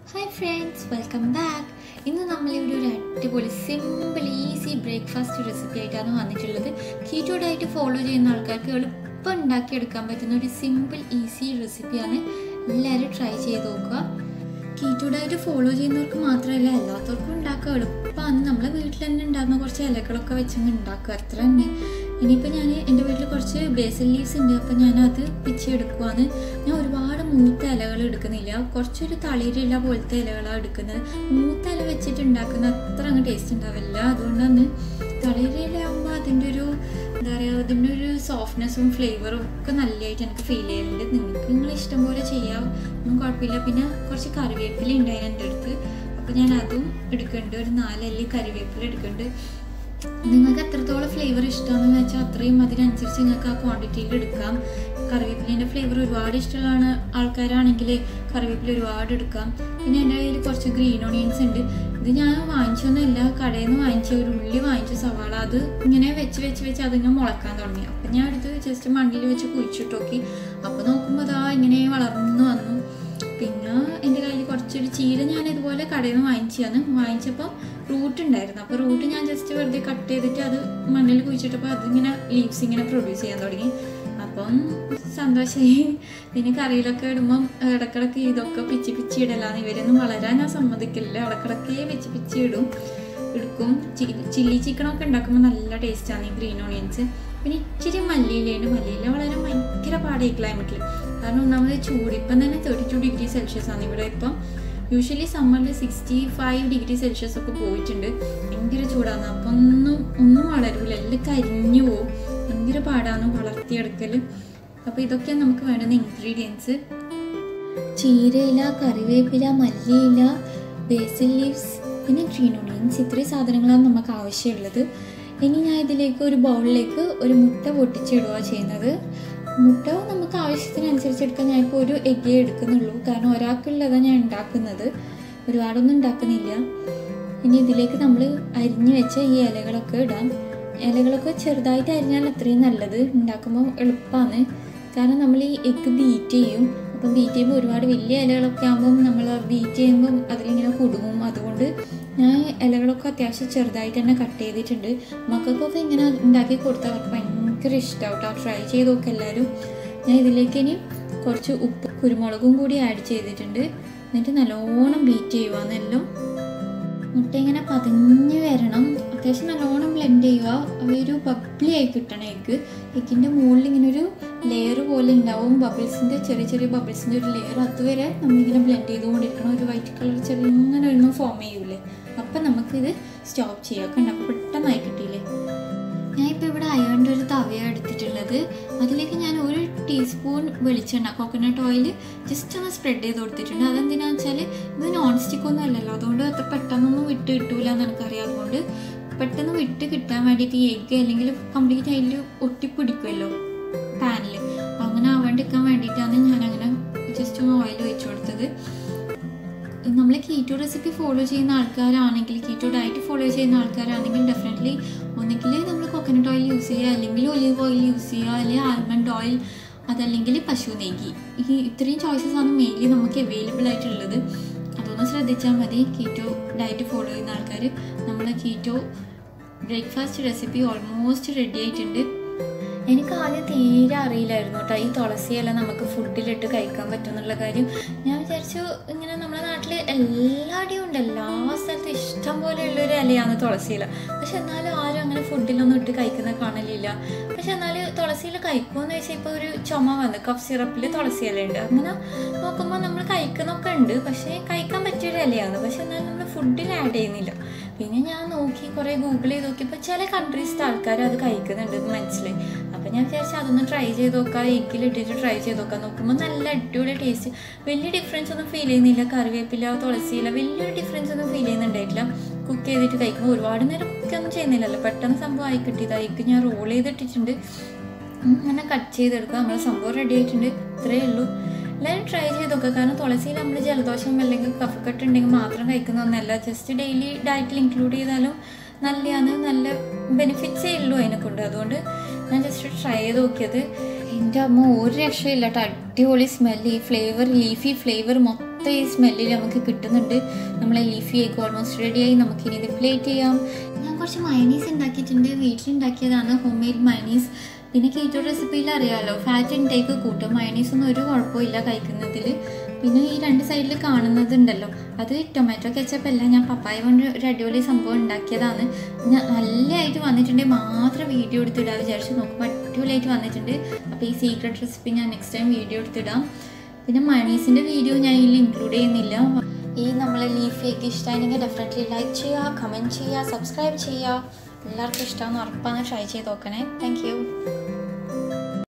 hi friends welcome back ഇന്ന് നമ്മളിവിടെ ഒരു അടിപൊളി സിമ്പിൾ ഈസി ബ്രേക്ക്ഫാസ്റ്റ് റെസിപ്പി ആയിട്ടാണ് വന്നിട്ടുള്ളത് കീറ്റോ ഡയറ്റ് ഫോളോ ചെയ്യുന്ന ആൾക്കാർക്ക് എളുപ്പം ഉണ്ടാക്കിയെടുക്കാൻ പറ്റുന്ന ഒരു സിമ്പിൾ ഈസി റെസിപ്പിയാണ് എല്ലാവരും ട്രൈ ചെയ്ത് നോക്കുക കീറ്റോ ഡയറ്റ് ഫോളോ ചെയ്യുന്നവർക്ക് മാത്രമല്ല എല്ലാത്തവർക്കും ഉണ്ടാക്കുക എളുപ്പമാണ് നമ്മളെ വീട്ടിൽ തന്നെ ഉണ്ടാകുന്ന കുറച്ച് ഇലകളൊക്കെ വെച്ചങ്ങ് ഉണ്ടാക്കുക അത്ര തന്നെ ഇനിയിപ്പോൾ ഞാൻ എൻ്റെ വീട്ടിൽ കുറച്ച് ബേസൽ ലീവ്സ് ഉണ്ട് അപ്പോൾ ഞാനത് പിച്ചെടുക്കുവാണ് ഞാൻ ഒരുപാട് മൂത്ത ഇലകൾ എടുക്കുന്നില്ല കുറച്ചൊരു തളിരില പോലത്തെ ഇലകളാണ് എടുക്കുന്നത് മൂത്ത ഇല വെച്ചിട്ട് ഉണ്ടാക്കുന്ന അത്ര അങ്ങ് ടേസ്റ്റ് ഉണ്ടാവില്ല അതുകൊണ്ടാണ് തളിരില ആകുമ്പോൾ അതിൻ്റെ ഒരു എന്താ പറയുക അതിൻ്റെ ഒരു സോഫ്റ്റ്നെസ്സും ഫ്ലേവറും ഒക്കെ നല്ലതായിട്ട് എനിക്ക് ഫീൽ ചെയ്യുന്നുണ്ട് നിങ്ങൾക്ക് നിങ്ങൾ ഇഷ്ടം പോലെ ചെയ്യാം ഒന്നും കുഴപ്പമില്ല പിന്നെ കുറച്ച് കറിവേപ്പില ഉണ്ടായിരുന്നു എൻ്റെ അടുത്ത് അപ്പോൾ ഞാൻ അതും എടുക്കുന്നുണ്ട് ഒരു നാലല്ലി കറിവേപ്പില എടുക്കുന്നുണ്ട് നിങ്ങൾക്ക് എത്രത്തോളം ഫ്ലേവർ ഇഷ്ടമാണെന്ന് വെച്ചാൽ അത്രയും അതിനനുസരിച്ച് നിങ്ങൾക്ക് ആ ക്വാണ്ടിറ്റിയിൽ എടുക്കാം കറിവേപ്പിലേൻ്റെ ഫ്ലേവർ ഒരുപാട് ഇഷ്ടമുള്ള ആൾക്കാരാണെങ്കിൽ കറിവേപ്പില ഒരുപാട് എടുക്കാം പിന്നെ എൻ്റെ കയ്യിൽ കുറച്ച് ഗ്രീൻ ഓണിയൻസ് ഉണ്ട് ഇത് ഞാൻ വാങ്ങിച്ചൊന്നുമില്ല കടയിൽ നിന്ന് വാങ്ങിച്ച ഒരു ഉള്ളി വാങ്ങിച്ച സവാള അത് ഇങ്ങനെ വെച്ച് വെച്ച് വെച്ച് അതിങ്ങനെ മുളക്കാൻ തുടങ്ങി അപ്പം ഞാൻ എടുത്ത് ജസ്റ്റ് മണ്ണിൽ വെച്ച് കുഴിച്ചിട്ട് നോക്കി അപ്പോൾ നോക്കുമ്പോൾ അതാ ഇങ്ങനെ വളർന്നു വന്നു പിന്നെ എൻ്റെ കയ്യിൽ കുറച്ചൊരു ചീര ഞാൻ ഇതുപോലെ കടയിൽ നിന്ന് വാങ്ങിച്ചതാണ് വാങ്ങിച്ചപ്പോൾ റൂട്ട് ഉണ്ടായിരുന്നു അപ്പോൾ റൂട്ട് ഞാൻ ജസ്റ്റ് വെറുതെ കട്ട് ചെയ്തിട്ട് അത് മണ്ണിൽ കുഴിച്ചിട്ടപ്പോൾ അതിങ്ങനെ ലീവ്സ് ഇങ്ങനെ പ്രൊഡ്യൂസ് ചെയ്യാൻ തുടങ്ങി അപ്പം സന്തോഷമായി പിന്നെ കറിയിലൊക്കെ ഇടുമ്പം ഇടക്കിടക്ക് ഇതൊക്കെ പിച്ചി പിച്ചി ഇടലാണ് ഇവരൊന്നും വളരാൻ ഞാൻ സമ്മതിക്കില്ല ഇടക്കിടക്കേ പിച്ചി പിച്ചി ഇടും എടുക്കും ചില്ലി ചിക്കനൊക്കെ ഉണ്ടാക്കുമ്പോൾ നല്ല ടേസ്റ്റാണ് ഈ ഗ്രീൻ ഓണിയൻസ് പിന്നെ ഇച്ചിരി മല്ലിയിലുണ്ട് മല്ലിയില വളരെ ഭയങ്കര പാടായി ക്ലൈമറ്റിൽ കാരണം ഒന്നാമത് ചൂട് ഇപ്പം തന്നെ തേർട്ടി ടു ഡിഗ്രി സെൽഷ്യസ് ആണ് ഇവിടെ ഇപ്പം യൂഷ്വലി സമ്മറിൽ സിക്സ്റ്റി ഫൈവ് ഡിഗ്രി സെൽഷ്യസ് ഒക്കെ പോയിട്ടുണ്ട് ഭയങ്കര ചൂടാണ് അപ്പം ഒന്നും ഒന്നും വളരൂല എല്ലാം കരിഞ്ഞു പോവും ഭയങ്കര പാടാണ് വളർത്തിയെടുക്കൽ അപ്പോൾ ഇതൊക്കെയാണ് നമുക്ക് വേണ്ടുന്ന ഇൻഗ്രീഡിയൻസ് ചീരയില കറിവേപ്പില മല്ലിയില ബേസിൽ ലീവ്സ് പിന്നെ ഗ്രീൻ ഓണിയൻസ് ഇത്രയും സാധനങ്ങളാണ് നമുക്ക് ആവശ്യമുള്ളത് ഇനി ഞാൻ ഇതിലേക്ക് ഒരു ബൗളിലേക്ക് ഒരു മുട്ട പൊട്ടിച്ചിടുക ചെയ്യുന്നത് മുട്ട നമുക്ക് ആവശ്യത്തിനനുസരിച്ച് എടുക്കാൻ ഞാൻ ഇപ്പോൾ ഒരു എഗ്ഗേ എടുക്കുന്നുള്ളൂ കാരണം ഒരാൾക്കുള്ളതാണ് ഞാൻ ഉണ്ടാക്കുന്നത് ഒരുപാടൊന്നും ഉണ്ടാക്കുന്നില്ല ഇനി ഇതിലേക്ക് നമ്മൾ അരിഞ്ഞു വെച്ച ഈ ഇലകളൊക്കെ ഇടാം ഇലകളൊക്കെ ചെറുതായിട്ട് അരിഞ്ഞാൽ അത്രയും നല്ലത് ഉണ്ടാക്കുമ്പോൾ എളുപ്പമാണ് കാരണം നമ്മൾ ഈ എഗ്ഗ് ബീറ്റ് ചെയ്യും അപ്പം ബീറ്റ് ചെയ്യുമ്പോൾ ഒരുപാട് വലിയ ഇലകളൊക്കെ ആകുമ്പം നമ്മൾ ബീറ്റ് ചെയ്യുമ്പം അതിലിങ്ങനെ കുടുങ്ങും അതുകൊണ്ട് ഞാൻ ഇലകളൊക്കെ അത്യാവശ്യം ചെറുതായിട്ട് തന്നെ കട്ട് ചെയ്തിട്ടുണ്ട് മക്കൾക്കൊക്കെ ഇങ്ങനെ ഉണ്ടാക്കി കൊടുത്താൽ അവർക്ക് ഭയങ്കര ഇഷ്ടമാവും കേട്ടോ ട്രൈ ചെയ്ത് നോക്കുക എല്ലാവരും ഞാൻ ഇതിലേക്ക് ഇനി കുറച്ച് ഉപ്പ് കുരുമുളകും കൂടി ആഡ് ചെയ്തിട്ടുണ്ട് എന്നിട്ട് നല്ലോണം ബീറ്റ് ചെയ്യുവാന്നെല്ലാം മുട്ട ഇങ്ങനെ പതിഞ്ഞ് വരണം അത്യാവശ്യം നല്ലോണം ബ്ലെൻഡ് ചെയ്യുക അവയൊരു ബബ്ലി ആയി കിട്ടണം എഗ്ഗ് എഗ്ഗിൻ്റെ മുകളിൽ ഇങ്ങനെ ഒരു ലെയർ പോലെ ഉണ്ടാവും ബബിൾസിൻ്റെ ചെറിയ ചെറിയ ബബിൾസിൻ്റെ ഒരു ലെയർ അതുവരെ നമ്മളിങ്ങനെ ബ്ലെൻഡ് ചെയ്തുകൊണ്ടിരിക്കണം ഒരു വൈറ്റ് കളർ ചെറിയ ഇങ്ങനെ ഒന്നും ഫോം ചെയ്യൂലേ അപ്പം നമുക്കിത് സ്റ്റോപ്പ് ചെയ്യാം കണ്ട പെട്ടെന്നായി കിട്ടിയില്ലേ ഞാനിപ്പോൾ ഇവിടെ അയണിൻ്റെ ഒരു തവയാണ് എടുത്തിട്ടുള്ളത് അതിലേക്ക് ഞാൻ ഒരു ടീസ്പൂൺ വെളിച്ചെണ്ണ കോക്കനട്ട് ഓയിൽ ജസ്റ്റ് ഒന്ന് സ്പ്രെഡ് ചെയ്ത് കൊടുത്തിട്ടുണ്ട് അതെന്തിനാന്ന് വെച്ചാൽ ഇത് നോൺ സ്റ്റിക്ക് ഒന്നും അല്ലല്ലോ അതുകൊണ്ട് അത്ര പെട്ടെന്നൊന്നും വിട്ട് കിട്ടൂല എന്ന് എനിക്കറിയാം അതുകൊണ്ട് പെട്ടെന്ന് വിട്ട് കിട്ടാൻ വേണ്ടിയിട്ട് ഈ എഗ്ഗ് അല്ലെങ്കിൽ കംപ്ലീറ്റ് അതിൽ ഒട്ടിപ്പിടിക്കുമല്ലോ പാനിൽ അങ്ങനെ ആവാണ്ടിരിക്കാൻ വേണ്ടിയിട്ടാണ് ഞാൻ അങ്ങനെ ജസ്റ്റ് ഒന്ന് ഓയിൽ ഒഴിച്ചു കൊടുത്തത് നമ്മൾ കീറ്റോ റെസിപ്പി ഫോളോ ചെയ്യുന്ന ആൾക്കാരാണെങ്കിൽ കീറ്റോ ഡയറ്റ് ഫോളോ ചെയ്യുന്ന ആൾക്കാരാണെങ്കിൽ ഡെഫിനറ്റ്ലി ഒന്നുകിൽ നമ്മൾ കോക്കനട്ട് ഓയിൽ യൂസ് ചെയ്യുക അല്ലെങ്കിൽ ഒലീവ് ഓയിൽ യൂസ് ചെയ്യുക അല്ലെങ്കിൽ ആൽമണ്ട് ഓയിൽ അതല്ലെങ്കിൽ പശു നെയ്യ് ഈ ഇത്രയും ചോയ്സസ് ആണ് മെയിൻലി നമുക്ക് അവൈലബിൾ ആയിട്ടുള്ളത് അതൊന്ന് ശ്രദ്ധിച്ചാൽ മതി കീറ്റോ ഡയറ്റ് ഫോളോ ചെയ്യുന്ന ആൾക്കാർ നമ്മൾ keto breakfast recipe almost ready ആയിട്ടുണ്ട് എനിക്ക് ആദ്യം തീരെ അറിയില്ലായിരുന്നു കേട്ടോ ഈ തുളസി ഇല നമുക്ക് ഫുഡിലിട്ട് കഴിക്കാൻ പറ്റുമെന്നുള്ള കാര്യം ഞാൻ വിചാരിച്ചു ഇങ്ങനെ നമ്മുടെ നാട്ടിൽ എല്ലായിടെയും ഉണ്ട് എല്ലാ സ്ഥലത്തും ഇഷ്ടം പോലെയുള്ളൊരു ഇലയാണ് തുളസി ഇല പക്ഷെ എന്നാലും ആരും അങ്ങനെ ഫുഡിലൊന്നും ഇട്ട് കഴിക്കുന്ന കാണലില്ല പക്ഷെ എന്നാൽ തുളസി ഇല കഴിക്കുമെന്ന് വെച്ചാൽ ഇപ്പോൾ ഒരു ചുമ വന്ന് കഫ് സിറപ്പിൽ തുളസി ഇല ഉണ്ട് അങ്ങനെ നോക്കുമ്പോൾ നമ്മൾ കഴിക്കുന്നൊക്കെ ഉണ്ട് പക്ഷേ കഴിക്കാൻ പറ്റിയൊരു ഇലയാണ് പക്ഷെ എന്നാലും നമ്മൾ ഫുഡിൽ ആഡ് ചെയ്യുന്നില്ല പിന്നെ ഞാൻ നോക്കി കുറേ ഗൂഗിൾ ചെയ്ത് നോക്കിയപ്പോൾ ചില കൺട്രീസിലെ ആൾക്കാർ അത് കഴിക്കുന്നുണ്ട് മനസ്സിലായി അപ്പം ഞാൻ വിചാരിച്ചു അതൊന്ന് ട്രൈ ചെയ്ത് നോക്കാം എഗ്ഗിലിട്ടിട്ട് ട്രൈ ചെയ്ത് നോക്കാം നോക്കുമ്പോൾ നല്ല അടിപൊളി ടേസ്റ്റ് വലിയ ഡിഫറൻസ് ഒന്നും ഫീൽ ചെയ്യുന്നില്ല കറിവേപ്പില തുളസിയില വലിയൊരു ഡിഫറൻസ് ഒന്നും ഫീൽ ചെയ്യുന്നുണ്ടായിട്ടില്ല കുക്ക് ചെയ്തിട്ട് കഴിക്കുമ്പോൾ ഒരുപാട് നേരം കുക്കൊന്നും ചെയ്യുന്നില്ലല്ലോ പെട്ടെന്ന് സംഭവം ആയി കിട്ടിയതായിരിക്കും ഞാൻ റോൾ ചെയ്തിട്ടിട്ടുണ്ട് അങ്ങനെ കട്ട് ചെയ്തെടുക്കുക നമ്മുടെ സംഭവം റെഡി ആയിട്ടുണ്ട് ഇത്രയേ ഉള്ളൂ എല്ലാവരും ട്രൈ ചെയ്ത് നോക്കുക കാരണം തുളസിയിൽ നമ്മൾ ജലദോഷം അല്ലെങ്കിൽ കഫക്കെട്ട് ഉണ്ടെങ്കിൽ മാത്രം കഴിക്കുന്ന ഒന്നല്ല ജസ്റ്റ് ഡെയിലി ഡയറ്റിൽ ഇൻക്ലൂഡ് ചെയ്താലും നല്ലതാണ് നല്ല ബെനിഫിറ്റ്സേ ഉള്ളൂ അതിനെ കൊണ്ട് അതുകൊണ്ട് ഞാൻ ജസ്റ്റ് ട്രൈ ചെയ്ത് നോക്കിയത് എൻ്റെ അമ്മ ഒരു രക്ഷയില്ല കേട്ടോ അടിപൊളി സ്മെല്ല് ഈ ഫ്ലേവർ ലീഫി ഫ്ലേവർ മൊത്തം കറുത്ത ഈ സ്മെല്ലിൽ നമുക്ക് കിട്ടുന്നുണ്ട് നമ്മളെ ലീഫി എഗ് ഓൾമോസ്റ്റ് റെഡിയായി നമുക്കിനി ഇത് പ്ലേറ്റ് ചെയ്യാം ഞാൻ കുറച്ച് മയനീസ് ഉണ്ടാക്കിയിട്ടുണ്ട് വീട്ടിലുണ്ടാക്കിയതാണ് ഹോം മെയ്ഡ് മയനീസ് പിന്നെ കീറ്റോ റെസിപ്പിയിൽ അറിയാമല്ലോ ഫാറ്റ് ഇൻടേക്ക് കൂട്ടും മയനീസ് ഒന്നും ഒരു കുഴപ്പമില്ല കഴിക്കുന്നതിൽ പിന്നെ ഈ രണ്ട് സൈഡിൽ കാണുന്നത് ഉണ്ടല്ലോ അത് ടൊമാറ്റോ കെച്ചപ്പ് അല്ല ഞാൻ പപ്പായ കൊണ്ട് ഒരു അടിപൊളി സംഭവം ഉണ്ടാക്കിയതാണ് ഞാൻ നല്ലതായിട്ട് വന്നിട്ടുണ്ടെങ്കിൽ മാത്രം വീഡിയോ എടുത്തിടാൻ വിചാരിച്ചു നോക്കുമ്പോൾ അടിപൊളിയായിട്ട് വന്നിട്ടുണ്ട് അപ്പോൾ ഈ സീക്രട്ട് റെസിപ്പി ഞാൻ നെക്സ്റ്റ് ടൈം വീഡിയോ എടുത്തിടാം പിന്നെ മണീസിൻ്റെ വീഡിയോ ഞാൻ ഇതിൽ ഇൻക്ലൂഡ് ചെയ്യുന്നില്ല ഈ നമ്മളെ ലീഫ് എഗ് ഇഷ്ടമാണെങ്കിൽ ഡെഫിനറ്റ്ലി ലൈക്ക് ചെയ്യുക കമൻറ്റ് ചെയ്യുക സബ്സ്ക്രൈബ് ചെയ്യുക എല്ലാവർക്കും ഇഷ്ടമാണെന്ന് ഉറപ്പാണ് ട്രൈ ചെയ്ത് നോക്കണേ താങ്ക് യു